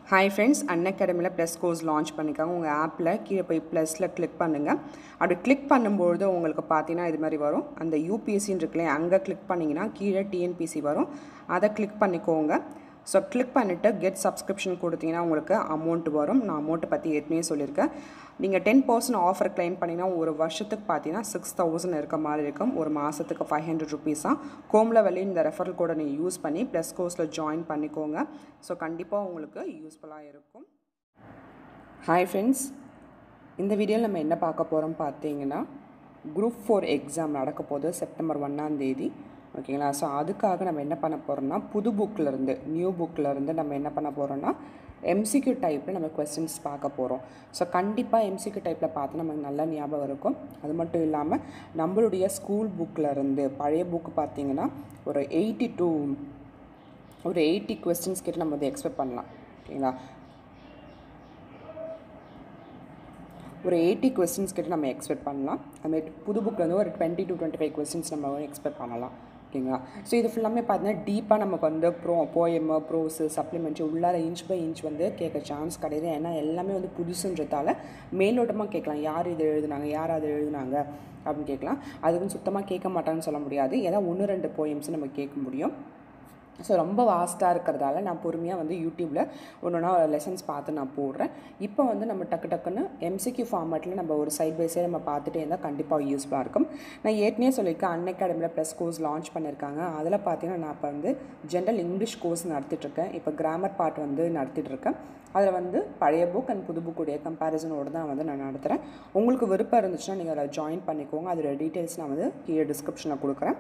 hi friends அன் அகாடமியில் plus course launch பண்ணியிருக்காங்க உங்கள் ஆப்பில் கீழே போய் ப்ளஸில் கிளிக் பண்ணுங்கள் அப்படி கிளிக் பண்ணும்பொழுது உங்களுக்கு பார்த்தீங்கன்னா இது மாதிரி வரும் அந்த யூபிஎஸ்சின்னு இருக்குல்லையே அங்கே கிளிக் பண்ணிங்கன்னா கீழே டிஎன்பிசி வரும் அதை கிளிக் பண்ணிக்கோங்க ஸோ கிளிக் பண்ணிவிட்டு கெட் சப்ஸ்கிரிப்ஷன் கொடுத்தீங்கன்னா உங்களுக்கு அமௌண்ட் வரும் நான் அமௌண்ட்டை பற்றி ஏற்கனவே சொல்லியிருக்கேன் நீங்கள் டென் பர்சன்ட் ஆஃபர் கிளைம் பண்ணிங்கன்னா ஒரு வருஷத்துக்கு பார்த்தீங்கன்னா சிக்ஸ் தௌசண்ட் இருக்க மாதிரி இருக்கும் ஒரு மாதத்துக்கு ஃபைவ் ஹண்ட்ரட் ருபீஸ் தான் கோமில் வெளி இந்த ரெஃபரல் கூட நீங்கள் யூஸ் பண்ணி ப்ளஸ் கோர்ஸில் ஜாயின் பண்ணிக்கோங்க ஸோ கண்டிப்பாக உங்களுக்கு யூஸ்ஃபுல்லாக இருக்கும் ஹாய் ஃப்ரெண்ட்ஸ் இந்த வீடியோவில் நம்ம என்ன பார்க்க போகிறோம் பார்த்தீங்கன்னா குரூப் ஃபோர் எக்ஸாம் நடக்க போகுது செப்டம்பர் ஒன்றாம் தேதி ஓகேங்களா ஸோ அதுக்காக நம்ம என்ன பண்ண போகிறோம்னா புது புக்கில் இருந்து நியூ புக்கில் இருந்து நம்ம என்ன பண்ண போகிறோம்னா எம்சிக்யூ டைப்பில் நம்ம கொஸ்டின்ஸ் பார்க்க போகிறோம் ஸோ கண்டிப்பாக எம்சிக்யூ டைப்பில் பார்த்து நமக்கு நல்ல ஞாபகம் இருக்கும் அது மட்டும் இல்லாமல் நம்மளுடைய ஸ்கூல் புக்கில் இருந்து பழைய புக்கு பார்த்தீங்கன்னா ஒரு எயிட்டி டூ ஒரு எயிட்டி கொஸ்டின்ஸ் கிட்ட நம்ம வந்து எக்ஸ்பெக்ட் பண்ணலாம் ஓகேங்களா ஒரு எயிட்டி கொஸ்டின்ஸ் கிட்ட நம்ம எக்ஸ்பெக்ட் பண்ணலாம் அதுமாதிரி புது புக்கில் வந்து ஒரு twenty to twenty five questions நம்ம வந்து எக்ஸ்பெக்ட் பண்ணலாம் ஓகேங்களா ஸோ இது ஃபுல்லாமே பார்த்தீங்கன்னா டீப்பாக நமக்கு வந்து ப்ரோ போயம் ப்ரோஸு சப்ளிமெண்ட்ரி உள்ளார இன்ச் பை இன்ச் வந்து கேட்க சான்ஸ் கிடையாது ஏன்னா எல்லாமே வந்து புதுசுன்றதால மேலோட்டமாக கேட்கலாம் யார் இது எழுதுனாங்க யார் அதை எழுதுனாங்க அப்படின்னு கேட்கலாம் அதுக்குன்னு சுத்தமாக கேட்க மாட்டாங்கன்னு சொல்ல முடியாது ஏன்னா ஒன்று ரெண்டு போயம்ஸ் நம்ம கேட்க முடியும் ஸோ ரொம்ப வாஸ்ட்டாக இருக்கிறதால நான் பொறுமையாக வந்து யூடியூப்பில் ஒன்று ஒன்றா லெசன்ஸ் பார்த்து நான் போடுறேன் இப்போ வந்து நம்ம டக்கு டக்குன்னு எம்சிக்யூ ஃபார்மேட்டில் நம்ம ஒரு சைட் பை சைடு நம்ம பார்த்துட்டே இருந்தால் கண்டிப்பாக யூஸ்ஃபுல்லாக இருக்கும் நான் ஏற்கனவே சொல்லியிருக்கேன் அன் அகாடமியில் ப்ளஸ் கோர்ஸ் லான்ச் பண்ணியிருக்காங்க அதில் பார்த்தீங்கன்னா நான் இப்போ வந்து ஜென்ரல் இங்கிலீஷ் கோர்ஸ் நடத்திட்டுருக்கேன் இப்போ கிராமர் பார்ட் வந்து நடத்திட்டுருக்கேன் அதில் வந்து பழைய புக் அண்ட் புது புக்குடைய கம்பேரிசனோடு தான் வந்து நான் நடத்துகிறேன் உங்களுக்கு விருப்பம் இருந்துச்சுன்னா நீங்கள் அதில் ஜாயின் பண்ணிக்கோங்க அதோட டீட்டெயில்ஸ் நான் வந்து கீழே டிஸ்கிரிப்ஷனில் கொடுக்குறேன்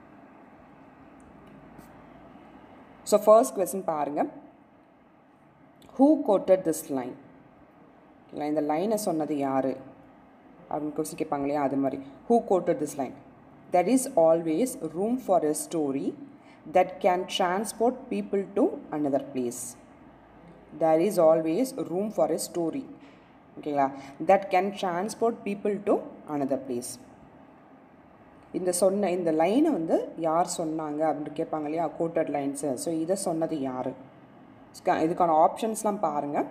ஸோ ஃபர்ஸ்ட் கொஸ்டின் பாருங்கள் ஹூ கோட்டட் திஸ் லைன் இல்லை இந்த லைனை சொன்னது யார் அப்படின்னு கொஸ்டின் கேட்பாங்க இல்லையா அது மாதிரி who quoted this line there is always room for a story that can transport people to another place there is always room for a story ஓகேங்களா that can transport people to another place இந்த சொன்ன இந்த லைனை வந்து யார் சொன்னாங்க அப்படின்னு கேட்பாங்க இல்லையா கோட்டட் லைன்ஸு ஸோ இதை சொன்னது யார் இதுக்கான ஆப்ஷன்ஸ்லாம் பாருங்கள்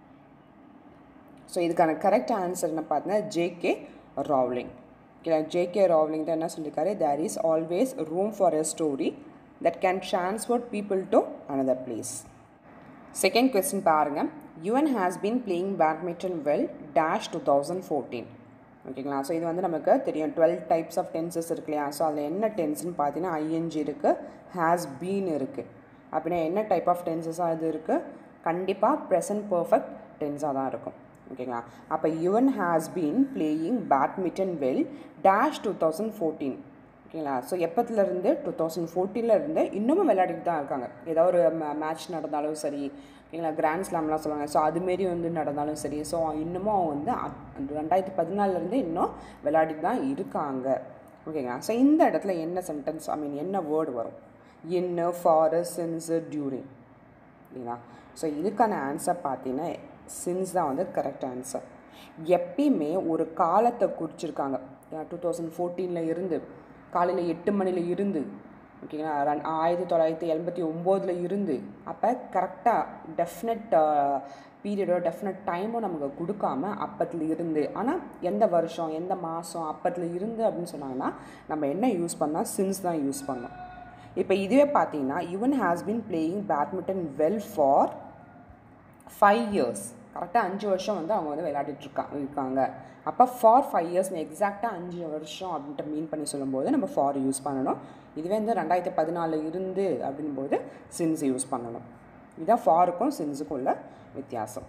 ஸோ இதுக்கான கரெக்ட் ஆன்சர் என்ன பார்த்தீங்கன்னா J K Rowling okay J K Rowling தான் என்ன சொல்லியிருக்காரு there is always room for a story that can transport people to another place second question பாருங்கள் Yuvan has been playing badminton well dash two thousand fourteen ஓகேங்களா so இது வந்து நமக்கு தெரியும் twelve types of tenses இருக்கு இல்லையா ஸோ அதில் என்ன டென்ஸ்னு பார்த்தீங்கன்னா ஐஎன்ஜி இருக்குது ஹேஸ் பீன் இருக்குது அப்படின்னா என்ன டைப் ஆஃப் டென்சஸாக இது இருக்குது கண்டிப்பாக ப்ரெசன்ட் பர்ஃபெக்ட் டென்ஸாக தான் இருக்கும் ஓகேங்களா அப்போ Yuvan has been playing badminton well dash two thousand fourteen ஓகேங்களா ஸோ எப்பத்துலேருந்து டூ தௌசண்ட் ஃபோர்டீன்லேருந்து இன்னமும் விளையாடிட்டு தான் இருக்காங்க ஏதாவது ஒரு மேட்ச் நடந்தாலும் சரி ஓகேங்களா கிராண்ட் ஸ்லாம்லாம் சொல்லுவாங்க ஸோ அதுமாரி வந்து நடந்தாலும் சரி ஸோ இன்னமும் அவங்க வந்து ரெண்டாயிரத்தி பதினாலிருந்து இன்னும் விளையாடிட்டு தான் இருக்காங்க ஓகேங்களா ஸோ இந்த இடத்துல என்ன சென்டென்ஸ் ஐ மீன் என்ன வேர்டு வரும் என்ன ஃபார் சின்ஸ் டியூரிங் ஓகேங்களா ஸோ இதுக்கான ஆன்சர் பார்த்தீங்கன்னா சின்ஸ் தான் வந்து கரெக்ட் ஆன்சர் எப்பயுமே ஒரு காலத்தை குறிச்சிருக்காங்க டூ தௌசண்ட் ஃபோர்டீனில் இருந்து காலையில் எட்டு மணியில் இருந்து ஓகேங்களா ரன் ஆயிரத்தி தொள்ளாயிரத்தி எண்பத்தி ஒம்போதில் இருந்து அப்போ கரெக்டாக டெஃபினட் பீரியடோ டெஃபினட் டைமும் நமக்கு கொடுக்காம அப்பத்தில் இருந்து ஆனால் எந்த வருஷம் எந்த மாதம் அப்பத்தில் இருந்து அப்படின்னு சொன்னாங்கன்னா நம்ம என்ன யூஸ் பண்ணால் சின்ஸ் தான் யூஸ் பண்ணோம் இப்போ இதுவே பார்த்தீங்கன்னா Yuvan has been playing badminton well for five years கரெக்டாக அஞ்சு வருஷம் வந்து அவங்க வந்து விளையாடிட்டுருக்கா இருக்காங்க அப்போ ஃபார் ஃபைவ் இயர்ஸ் எக்ஸாக்டாக அஞ்சு வருஷம் அப்படின்ட்டு மீன் பண்ணி சொல்லும்போது நம்ம ஃபார் யூஸ் பண்ணணும் இதுவே வந்து ரெண்டாயிரத்தி பதினாலில் இருந்து அப்படின்போது சின்ஸ் யூஸ் பண்ணணும் இதுதான் ஃபாருக்கும் சின்ஸுக்கும் உள்ள வித்தியாசம்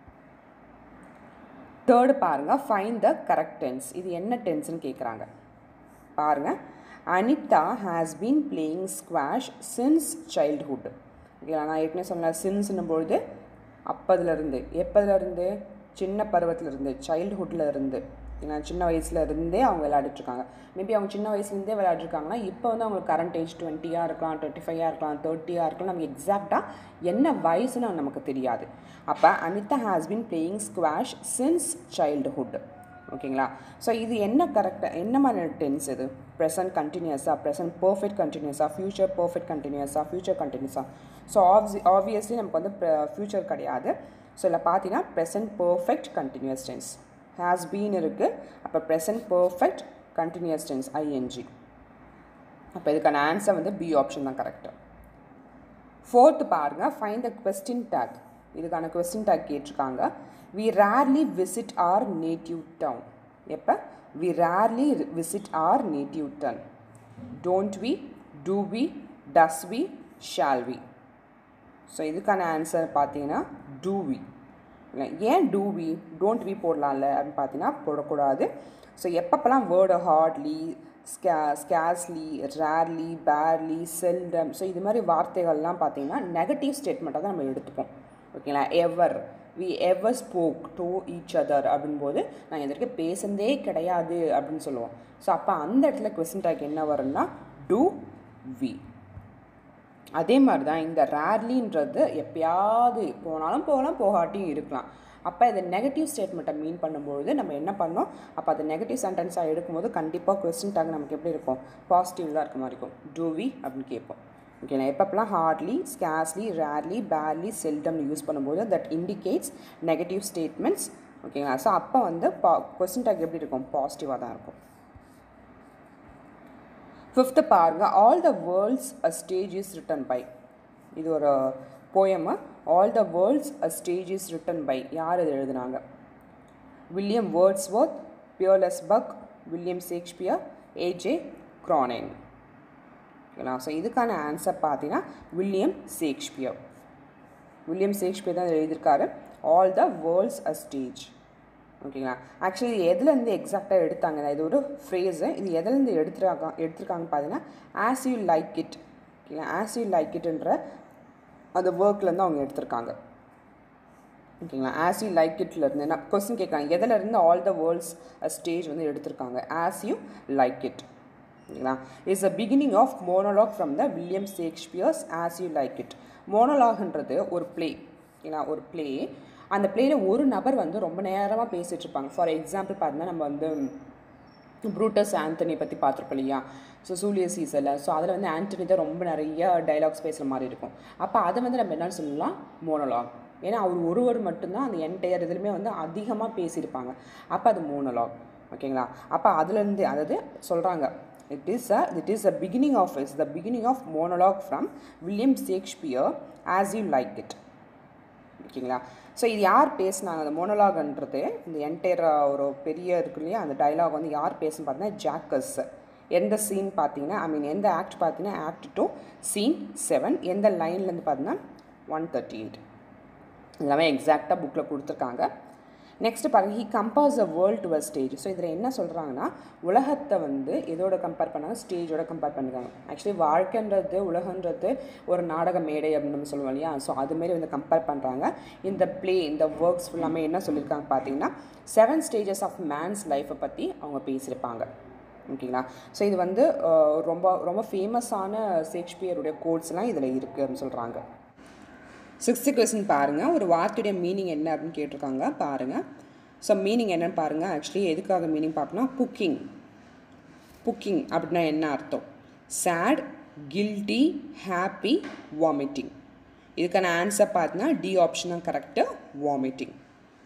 தேர்டு பாருங்கள் ஃபைன் த கரெக்ட் டென்ஸ் இது என்ன டென்ஸ்னு கேட்குறாங்க பாருங்கள் Anita has been playing squash since childhood ஓகேங்களா நான் ஏற்கனவே சொன்னேன் சின்ஸ்னும் பொழுது அப்போதுலேருந்து எப்போதுலேருந்து சின்ன பருவத்திலேருந்து சைல்டுஹுட்டில் இருந்து ஏன்னா சின்ன வயசில் இருந்தே அவங்க விளையாடிட்டுருக்காங்க மேபி அவங்க சின்ன வயசுலேருந்தே விளையாடிருக்காங்கன்னா இப்போ வந்து அவங்களுக்கு கரண்ட் ஏஜ் டுவெண்ட்டியாக இருக்கலாம் டுவெண்ட்டி ஃபைவாக இருக்கலாம் தேர்ட்டியாக இருக்கலாம் நமக்கு எக்ஸாக்டாக என்ன வயசுன்னு நமக்கு தெரியாது அப்போ Anita has been playing squash since childhood ஓகேங்களா ஸோ இது என்ன கரெக்டாக என்ன மாதிரி டென்ஸ் இது ப்ரெசன்ட் கண்டினியூஸாக ப்ரெசன்ட் பர்ஃபெக்ட் கண்டினியூஸாக ஃப்யூச்சர் பர்ஃபெக்ட் கண்டினியூஸாக ஃப்யூச்சர் கண்டினியூஸாக ஸோ ஆப்வி ஆப்வியஸ்லி நமக்கு வந்து ஃப்யூச்சர் கிடையாது ஸோ இதில் பார்த்தீங்கன்னா present perfect continuous tense has been இருக்குது அப்போ present perfect continuous tense I N G அப்போ இதுக்கான ஆன்சர் வந்து பி ஆப்ஷன் தான் கரெக்டு ஃபோர்த்து பாருங்கள் ஃபைன் த கொஸ்டின் டேக் இதுக்கான கொஸ்டின் டேக் கேட்டிருக்காங்க we rarely visit our native town எப்போ we rarely visit our native town don't we do we does we shall we so இதுக்கான answer பார்த்தீங்கன்னா do we ஏன் do we don't we போடலாம்ல அப்படின்னு பார்த்தீங்கன்னா போடக்கூடாது ஸோ எப்பப்பெல்லாம் word hardly sca scarcely rarely barely seldom so இது மாதிரி வார்த்தைகள்லாம் பார்த்தீங்கன்னா நெகட்டிவ் ஸ்டேட்மெண்ட்டாக தான் நம்ம எடுத்துப்போம் ஓகேங்களா ever we ever spoke to each other அப்படின்போது நான் இது வரைக்கும் பேசுனதே கிடையாது அப்படின்னு சொல்லுவோம் ஸோ அப்போ அந்த இடத்துல கொஸ்டின் டேக் என்ன வரும்னா டூ வி அதே மாதிரி தான் இந்த ரேர்லின்றது எப்பயாவது போனாலும் போகலாம் போகாட்டியும் இருக்கலாம் அப்போ இதை நெகட்டிவ் ஸ்டேட்மெண்ட்டை மீன் பண்ணும்பொழுது நம்ம என்ன பண்ணோம் அப்போ அது நெகட்டிவ் சென்டென்ஸாக எடுக்கும்போது கண்டிப்பாக கொஸ்டின் டாக் நமக்கு எப்படி இருக்கும் பாசிட்டிவ் தான் இருக்க மாதிரி இருக்கும் டூ வி அப்படின்னு கேட்போம் ஓகேங்களா எப்பப்பெல்லாம் ஹார்ட்லி ஸ்கேஸ்லி ரேர்லி பேர்லி செல்டம்னு யூஸ் பண்ணும்போது தட் இண்டிகேட்ஸ் நெகட்டிவ் ஸ்டேட்மெண்ட்ஸ் ஓகேங்களா ஸோ அப்போ வந்து பா கொஸ்டின் டாக் எப்படி இருக்கும் பாசிட்டிவாக தான் இருக்கும் ஃபிஃப்த்து பாருங்க all the world's a stage is written by இது ஒரு poem all the world's a stage is written by யார் இது எழுதுனாங்க William Wordsworth Pearl S Buck William Shakespeare A J Cronin ஓகேங்களா ஸோ இதுக்கான ஆன்சர் பார்த்தீங்கன்னா வில்லியம் ஷேக்ஸ்பியர் வில்லியம் ஷேக்ஸ்பியர் தான் எழுதியிருக்காரு all the world's a stage ஓகேங்களா ஆக்சுவலி இது எதுலேருந்து எக்ஸாக்டாக எடுத்தாங்க இது ஒரு ஃப்ரேஸு இது எதுலேருந்து எடுத்துருக்காங்க எடுத்திருக்காங்க பார்த்தீங்கன்னா ஆஸ் யூ லைக் இட் ஓகேங்களா ஆஸ் யூ லைக் இட்ன்ற அந்த ஒர்க்லேருந்து அவங்க எடுத்திருக்காங்க ஓகேங்களா ஆஸ் யூ லைக் இட்லேருந்து நான் கொஸ்டின் கேட்குறாங்க எதுலேருந்து ஆல் த வேர்ல்ட்ஸ் ஸ்டேஜ் வந்து எடுத்திருக்காங்க ஆஸ் யூ லைக் இட் ஓகேங்களா is a beginning of monologue from the William Shakespeare's as you like it மோனோலாக்ன்றது ஒரு ப்ளே ஓகேங்களா ஒரு ப்ளே அந்த பிளேயில் ஒரு நபர் வந்து ரொம்ப நேரமாக பேசிகிட்டு இருப்பாங்க ஃபார் எக்ஸாம்பிள் பார்த்தீங்கன்னா நம்ம வந்து ப்ரூட்டஸ் ஆண்டனி பற்றி பார்த்துருப்போம் இல்லையா ஸோ சூலியஸ் சீசரில் ஸோ அதில் வந்து ஆண்டனி தான் ரொம்ப நிறைய டைலாக்ஸ் பேசுகிற மாதிரி இருக்கும் அப்போ அதை வந்து நம்ம என்னன்னு சொல்லலாம் மோனோலாக் ஏன்னா அவர் ஒருவர் மட்டும்தான் அந்த என்டையர் இதுலையுமே வந்து அதிகமாக பேசியிருப்பாங்க அப்போ அது மோனோலாக் ஓகேங்களா அப்போ அதுலேருந்து அதாவது சொல்கிறாங்க it is a it is a beginning of is the beginning of monologue from William Shakespeare as you like it ஓகேங்களா ஸோ இது யார் பேசினாங்க அந்த மோனோலாக்ன்றது இந்த என்டையர் ஒரு பெரிய இருக்கு இல்லையா அந்த டைலாக் வந்து யார் பேசுன்னு பார்த்தீங்கன்னா ஜாக்கஸ் எந்த சீன் பார்த்தீங்கன்னா ஐ மீன் எந்த ஆக்ட் பார்த்தீங்கன்னா ஆக்ட் டூ சீன் செவன் எந்த லைன்லேருந்து பார்த்தீங்கன்னா ஒன் தேர்ட்டி எயிட் எல்லாமே எக்ஸாக்டாக புக்கில் கொடுத்துருக்காங்க நெக்ஸ்ட் பாருங்க he compares a world to a stage so இதில் என்ன சொல்கிறாங்கன்னா உலகத்தை வந்து எதோட கம்பேர் பண்ணாங்க ஸ்டேஜோட கம்பேர் பண்ணிருக்காங்க ஆக்சுவலி வாழ்க்கைன்றது உலகன்றது ஒரு நாடக மேடை அப்படின்னு நம்ம சொல்லுவோம் இல்லையா ஸோ அதுமாரி வந்து கம்பேர் பண்ணுறாங்க இந்த ப்ளே இந்த ஒர்க்ஸ் ஃபுல்லாமே என்ன சொல்லியிருக்காங்க பார்த்தீங்கன்னா செவன் ஸ்டேஜஸ் ஆஃப் மேன்ஸ் லைஃப்பை பற்றி அவங்க பேசியிருப்பாங்க ஓகேங்களா ஸோ இது வந்து ரொம்ப ரொம்ப ஃபேமஸான ஷேக்ஸ்பியருடைய கோட்ஸ்லாம் இதில் இருக்குது அப்படின்னு சொல்கிறாங்க சிக்ஸ்த்து கொஸ்டின் பாருங்கள் ஒரு வார்த்தையுடைய மீனிங் என்ன அப்படின்னு கேட்டிருக்காங்க பாருங்கள் ஸோ மீனிங் என்னன்னு பாருங்கள் ஆக்சுவலி எதுக்காக மீனிங் பார்ப்போம்னா புக்கிங் புக்கிங் அப்படின்னா என்ன அர்த்தம் சேட் கில்ட்டி ஹாப்பி வாமிட்டிங் இதுக்கான ஆன்சர் பார்த்தீங்கன்னா டி ஆப்ஷன் தான் கரெக்டு வாமிட்டிங்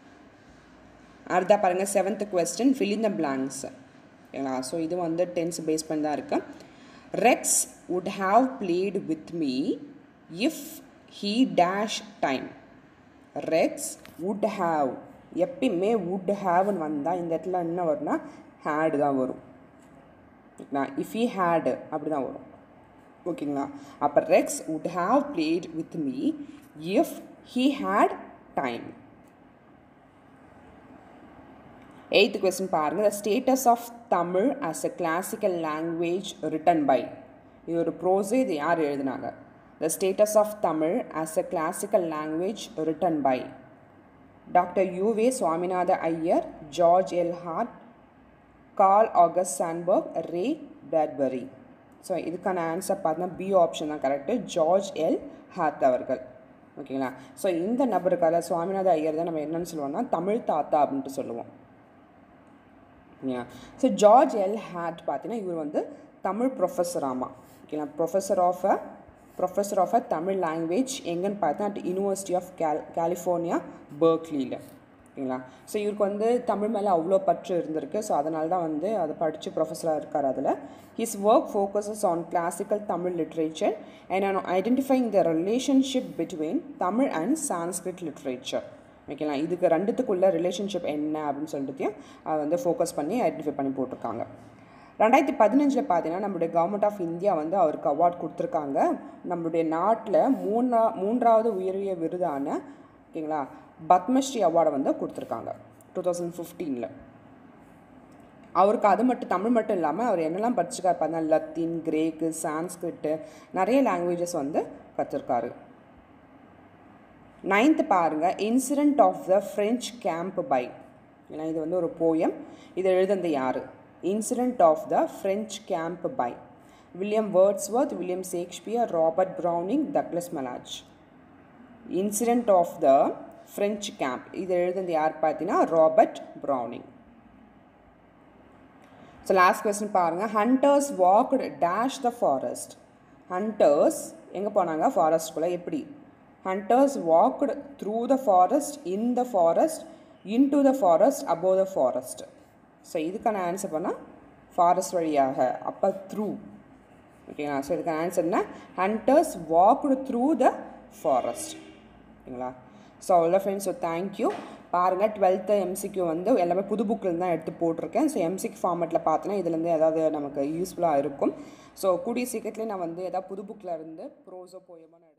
அடுத்தா பாருங்கள் seventh question fill in the blanks ஓகேங்களா ஸோ இது வந்து டென்ஸ் பேஸ் பண்ணி தான் இருக்கு Rex would have played with me if he dash time Rex would have எப்பயுமே வுட் ஹாவ்னு வந்தால் இந்த இடத்துல என்ன வரும்னா ஹேடு தான் வரும் ஓகேங்களா இஃப் ஹீ ஹேடு அப்படி தான் வரும் ஓகேங்களா அப்போ Rex would have played with me if he had time eighth question பாருங்கள் the status of Tamil as a classical language written by இது ஒரு ப்ரோஸே இது யார் எழுதினாங்க the status of Tamil as a classical language written by doctor U V Swaminatha Iyer George L Hart Carl August Sandburg Ray Bradbury so இதுக்கான answer பார்த்தீங்கன்னா B option தான் correct George L Hart அவர்கள் ஓகேங்களா ஸோ இந்த நபருக்காக சுவாமிநாத ஐயர் தான் நம்ம என்னன்னு சொல்லுவோம்னா தமிழ் தாத்தா அப்படின்ட்டு சொல்லுவோம் ஓகேங்களா ஸோ ஜார்ஜ் எல் ஹேட் பார்த்தீங்கன்னா இவர் வந்து தமிழ் ப்ரொஃபஸர் ஆமாம் ஓகேங்களா professor of a professor of a Tamil language எங்கன்னு பார்த்தா at university of Cal California பர்க்லியில் ஓகேங்களா ஸோ இவருக்கு வந்து தமிழ் மேலே அவ்வளோ பற்று இருந்திருக்கு ஸோ அதனால தான் வந்து அதை படித்து ப்ரொஃபஸராக இருக்கார் அதில் his work focuses on classical Tamil literature and on identifying the relationship between Tamil and Sanskrit literature ஓகேங்களா இதுக்கு ரெண்டுத்துக்குள்ள ரிலேஷன்ஷிப் என்ன அப்படின்னு சொல்லிட்டு அதை வந்து ஃபோக்கஸ் பண்ணி ஐடென்டிஃபை பண்ணி போட்டிருக்காங்க ரெண்டாயிரத்தி பதினஞ்சில் பார்த்தீங்கன்னா நம்மளுடைய கவர்மெண்ட் ஆஃப் இந்தியா வந்து அவருக்கு அவார்ட் கொடுத்துருக்காங்க நம்மளுடைய நாட்டில் மூணா மூன்றாவது உயரிய விருதான ஓகேங்களா பத்மஸ்ரீ அவார்டை வந்து கொடுத்துருக்காங்க டூ தௌசண்ட் ஃபிஃப்டீனில் அவருக்கு அது மட்டும் தமிழ் மட்டும் இல்லாமல் அவர் என்னெல்லாம் படிச்சிருக்காரு பார்த்தீங்கன்னா லத்தீன் கிரேக்கு சான்ஸ்கிரிட்டு நிறைய லாங்குவேஜஸ் வந்து கற்றுருக்காரு நைன்த்து பாருங்கள் incident of the French camp by ஏன்னா இது வந்து ஒரு போயம் இதை எழுதுனது யார் incident of the French camp by William Wordsworth William Shakespeare Robert Browning Douglas Malloch incident of the French camp இது எழுதுனது யார் பார்த்தீங்கன்னா Robert Browning so last question பாருங்கள் hunters walked dash the forest hunters எங்கே போனாங்க ஃபாரஸ்ட்குள்ளே எப்படி hunters walked through the forest in the forest into the forest above the forest so இதுக்கான ஆன்சர் பண்ணால் ஃபாரஸ்ட் வழியாக அப்போ த்ரூ ஓகேங்களா ஸோ இதுக்கான ஆன்சர் என்ன hunters walked through the forest ஓகேங்களா ஸோ அவ்வளோ ஃப்ரெண்ட்ஸ் ஸோ தேங்க்யூ பாருங்கள் டுவெல்த்து எம்சிக்யூ வந்து எல்லாமே புது புக்கில் தான் எடுத்து போட்டிருக்கேன் ஸோ எம்சிக் ஃபார்மெட்டில் பார்த்தோன்னா இதுலேருந்து ஏதாவது நமக்கு யூஸ்ஃபுல்லாக இருக்கும் ஸோ கூடிய சீக்கிரத்துலேயே நான் வந்து ஏதாவது புது புக்கில் இருந்து ப்ரோஸோ போயமாக நான்